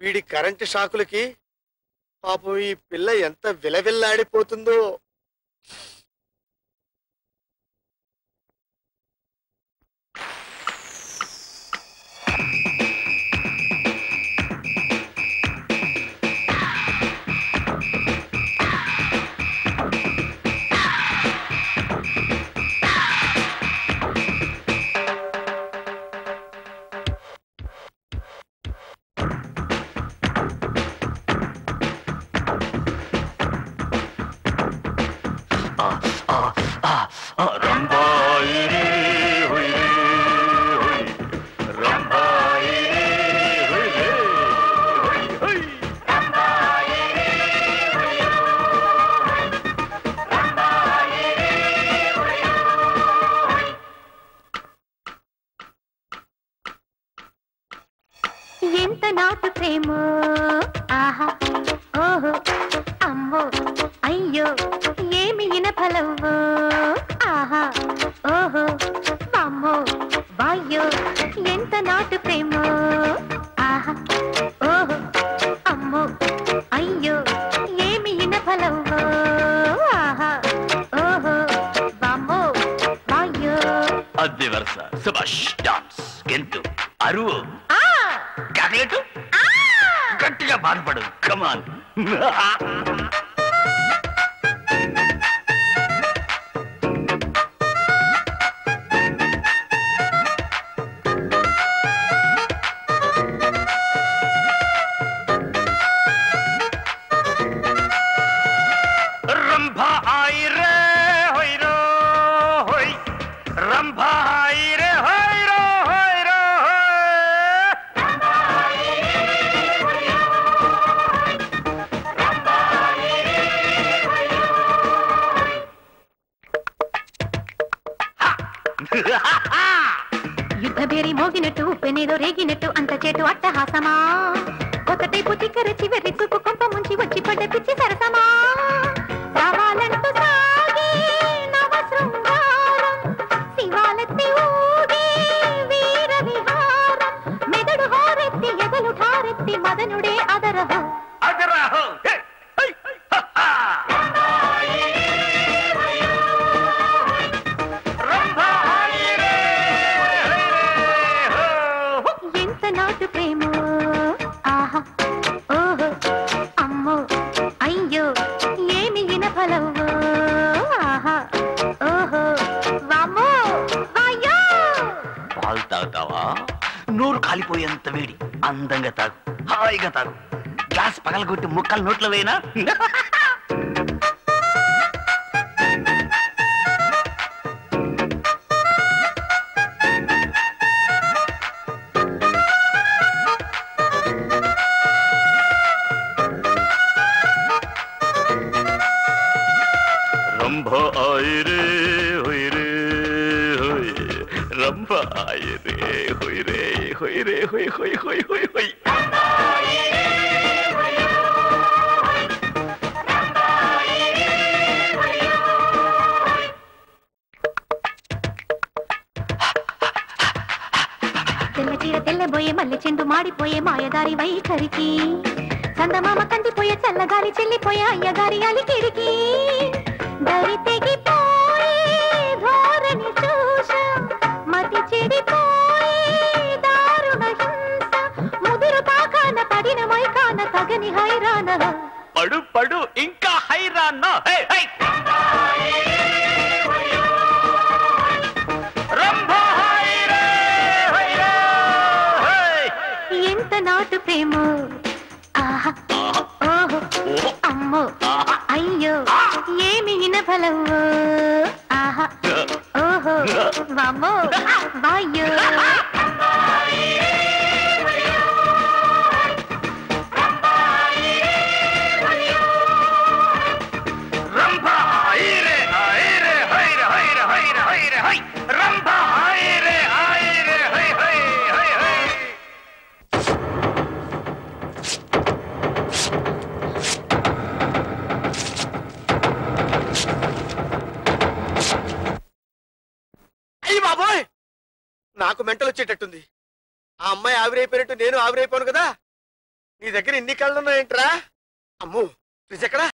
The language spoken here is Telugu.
వీడి కరెంటు షాకులకి పాపం ఈ పిల్ల ఎంత విలవిల్లాడిపోతుందో ఎంత నాటు ప్రేమ ఆహా ఓహో అమ్మో అయ్యో ఏమి ఇనఫలవో ఆహా ఓహో అమ్మో వాయ్యో ఎంత నాటు ప్రేమ ఆహా ఓహో అమ్మో అయ్యో ఏమి ఇనఫలవో ఆహా ఓహో వామ్మో వాయ్యో అద్దె వరుస సుభాష్ డాన్స్ గెంతు అరువు ఆ చాక్లెట్ గట్టిగా బాధపడు కమాన్ రంభ ఆయి రే హోయ్ రో హోయ్ రంభ ఆయి రే హోయ్ రో హోయ్ రో హోయ్ యుద్ధ బేరి మోగినట్టు ఉప్పెనేదో రేగినట్టు అంత చేటు అట్టహాసమా కొత్త టైపు తిక్కర చివరి చూపు కొంప ముంచి వచ్చి పడ్డ పిచ్చి సరసమా రావాలంటూ సాగే నవ శృంగారం శివాలెత్తి ఊగే వీర విహారం మెదడు హారెత్తి ఎదలు ఠారెత్తి మదనుడే అదరహం అదరాహో హే హై హా రంభ ఆయి రే హై రే హో ఎంత నాటు ప్రేమ ఆహా ఓహో అమ్మో అయ్యో ఏమి ఇనఫలవో ఆహా ఓహో వామ్మో వాయ్యో పాలు తాగుతావా నోరు కాలిపోయేంత వేడి అందంగా తాగు హాయిగా తాగు గ్లాస్ పగలగొట్టి ముక్కలు నోట్లో వేయనా రంభ ఆయి రే హోయ్ రే హోయ్ రంభ ఆయి రే హోయ్ రే హోయ్ రే హోయ్ హోయ్ హోయ్ హోయ్ హోయ్ తెల్ల చీర తెల్లబోయే మల్లె చెండు మాడిపోయే మాయదారి వైఖరికి చందమామ కందిపోయే చల్లగాలి చెల్లిపోయే అయ్యగారి అలికిరికి దరి తెగిపోయే ధోరణి చూష మతి చెడిపోయే దారుణ హింస ముదురు తాకాన పడిన మైకాన తగని హైరాణ పడు పడు ఇంకా హైరాన్న హే హై రంభ హై రే హై రే హై ఎంత నాటు ప్రేమ ఆహా ఓహో ఓహో అమ్మో ఆహా అయ్యో ఏమి ఇనఫలవో ఆహా ఓహో వామ్మో వాయ్యో రంభ హై రే హై రే హై రే హై రే హై రే హై రే హై రంభ హై రే హై రే హై హై హై హై అయ్యి బాబోయ్ నాకు మెంటలు వచ్చేటట్టుంది ఆ అమ్మాయి ఆవిరైపోయినట్టు నేను ఆవిరైపోను కదా నీ దగ్గర ఇన్ని కళ్ళు ఉన్నాయేంట్రా అమ్ము ఫ్రిడ్జ్ ఎక్కడా